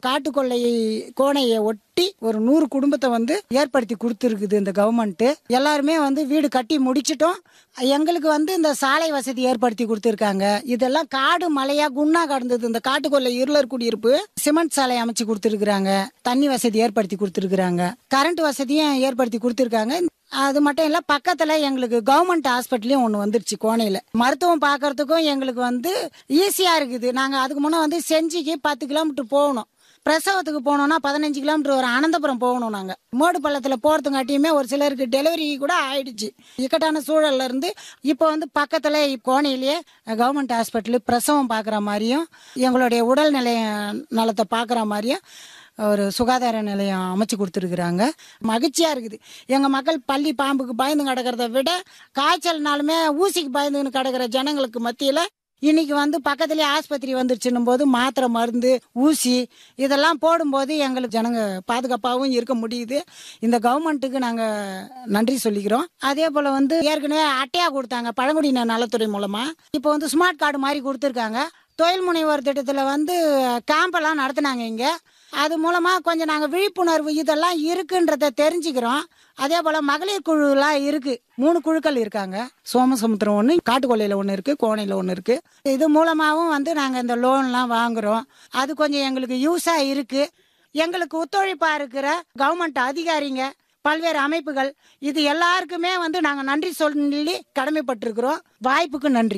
காட்டுக்கொள்ளை கோணையை ஒட்டி ஒரு நூறு குடும்பத்தை வந்து ஏற்படுத்தி கொடுத்துருக்குது இந்த கவர்மெண்ட் எல்லாருமே வந்து வீடு கட்டி முடிச்சிட்டோம் எங்களுக்கு வந்து இந்த சாலை வசதி ஏற்படுத்தி கொடுத்துருக்காங்க இதெல்லாம் காடு மலையா குன்னா கடந்தது இந்த காட்டுக்கொள்ளை இருளர் குடியிருப்பு சிமெண்ட் சாலை அமைச்சு கொடுத்துருக்குறாங்க தண்ணி வசதி ஏற்படுத்தி கொடுத்துருக்குறாங்க கரண்ட் வசதியும் ஏற்படுத்தி கொடுத்துருக்காங்க அது மட்டும் இல்ல பக்கத்துல எங்களுக்கு கவர்மெண்ட் ஹாஸ்பிட்டலையும் ஒன்று வந்துருச்சு கோணையில மருத்துவம் பார்க்கறதுக்கும் எங்களுக்கு வந்து ஈஸியா இருக்குது நாங்க அதுக்கு முன்னே வந்து செஞ்சிக்கு பத்து கிலோமீட்டர் போகணும் பிரசவத்துக்கு போனோம்னா பதினஞ்சு கிலோமீட்டர் ஒரு அனந்தபுரம் போகணும் நாங்க மேடு பள்ளத்துல போறதுங்காட்டியுமே ஒரு சிலருக்கு டெலிவரி கூட ஆயிடுச்சு இக்கட்டான சூழல்ல இருந்து இப்போ வந்து பக்கத்துல கோணையிலேயே கவர்மெண்ட் ஹாஸ்பிட்டல் பிரசவம் பார்க்குற மாதிரியும் எங்களுடைய உடல்நிலை நலத்தை பார்க்குற மாதிரியும் ஒரு சுகாதார நிலையம் அமைச்சு கொடுத்துருக்குறாங்க மகிழ்ச்சியா இருக்குது எங்க மக்கள் பள்ளி பாம்புக்கு பயந்து கிடக்கிறத விட காய்ச்சல்னாலுமே ஊசிக்கு பயந்துன்னு கிடக்கிற ஜனங்களுக்கு மத்தியில இன்னைக்கு வந்து பக்கத்துலயே ஆஸ்பத்திரி வந்துருச்சுன்னும் போது மாத்திரை மருந்து ஊசி இதெல்லாம் போடும்போது எங்களுக்கு ஜனங்க பாதுகாப்பாகவும் இருக்க முடியுது இந்த கவர்மெண்ட்டுக்கு நாங்க நன்றி சொல்லிக்கிறோம் அதே போல வந்து ஏற்கனவே அட்டையா கொடுத்தாங்க பழங்குடியினர் நலத்துறை மூலமா இப்போ வந்து ஸ்மார்ட் கார்டு மாதிரி கொடுத்துருக்காங்க தொழில் முனைவோர் திட்டத்துல வந்து கேம்ப் எல்லாம் நடத்துனாங்க இங்க அது மூலமா கொஞ்சம் நாங்க விழிப்புணர்வு இதெல்லாம் இருக்குன்றத தெரிஞ்சுக்கிறோம் அதே போல மகளிர் குழுலாம் இருக்கு மூணு குழுக்கள் இருக்காங்க சோமசமுத்திரம் ஒன்று காட்டுக்கொள்ளையில ஒன்று இருக்கு கோணையில ஒன்று இருக்கு இது மூலமாவும் வந்து நாங்க இந்த லோன்லாம் வாங்குறோம் அது கொஞ்சம் எங்களுக்கு யூஸா இருக்கு எங்களுக்கு ஒத்துழைப்பா இருக்கிற கவர்மெண்ட் அதிகாரிங்க பல்வேறு அமைப்புகள் இது எல்லாருக்குமே வந்து நாங்க நன்றி சொல்லி கடமைப்பட்டிருக்கிறோம் வாய்ப்புக்கு நன்றி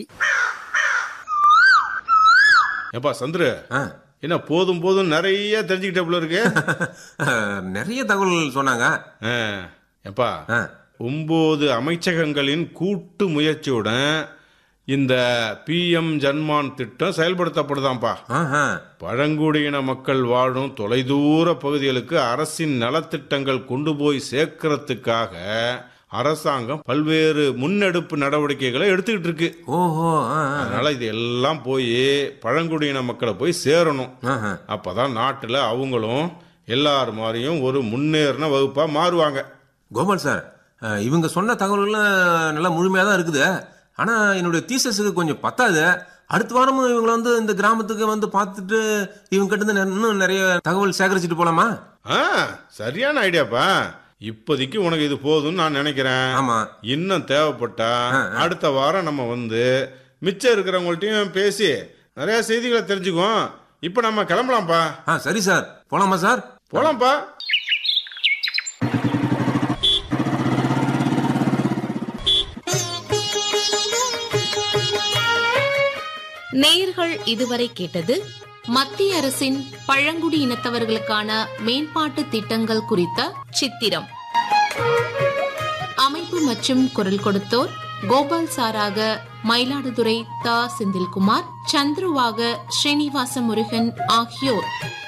ஏப்பா சந்துரு ஆ. என்ன போதும் போதும் நிறைய தெரிஞ்சுக்கிட்ட போல இருக்கு நிறைய தகவல் சொன்னாங்க ஆ, ஏப்பா ஆ. ஒன்பது அமைச்சகங்களின் கூட்டு முயற்சியுடன் இந்த பிஎம் ஜன்மான் திட்டம் செயல்படுத்தப்படுதாம்ப்பா ஆஹா. பழங்குடியின மக்கள் வாழும் தொலைதூர பகுதிகளுக்கு அரசின் நலத்திட்டங்கள் கொண்டு போய் சேர்க்கறதுக்காக அரசாங்கம் பல்வேறு முன்னெடுப்பு நடவடிக்கைகளை எடுத்துக்கிட்டு இருக்கு ஓஹோ ஆ, ஆ. அதனால இது எல்லாம் போய் பழங்குடியின மக்களை போய் சேரணும் ஆஹா. அப்பதான் நாட்டுல அவங்களும் எல்லார் மாதிரியும் ஒரு முன்னேறின வகுப்பா மாறுவாங்க கோபால் சார் அஹ், இவங்க சொன்ன தகவல்கள்லாம் நல்லா முழுமையாக தான் இருக்குது ஆனால் என்னுடைய தீசஸுக்கு கொஞ்சம் பத்தாது அடுத்த வாரமும் இவங்களை வந்து இந்த கிராமத்துக்கு வந்து பார்த்துட்டு இவங்க கிட்ட இருந்து இன்னும் நிறைய தகவல் சேகரிச்சுட்டு போலாமா ஆ சரியான ஐடியாப்பா இப்போதைக்கு உனக்கு இது போதும்னு நான் நினைக்கிறேன் ஆமா இன்னும் தேவைப்பட்டா அடுத்த வாரம் நம்ம வந்து மிச்சம் இருக்கிறவங்கள்ட்டையும் பேசி நிறைய செய்திகளை தெரிஞ்சுக்குவோம் இப்போ நம்ம கிளம்பலாம்ப்பா ஆ சரி சார் போலாமா சார் போலாம்ப்பா நேயர்கள் இதுவரை கேட்டது மத்திய அரசின் பழங்குடி இனத்தவர்களுக்கான மேம்பாட்டு திட்டங்கள் குறித்த சித்திரம் அமைப்பு மற்றும் குரல் கொடுத்தோர் கோபால் சாராக மயிலாடுதுறை தா செந்தில்குமார் சந்துருவாக ஸ்ரீனிவாச முருகன் ஆகியோர்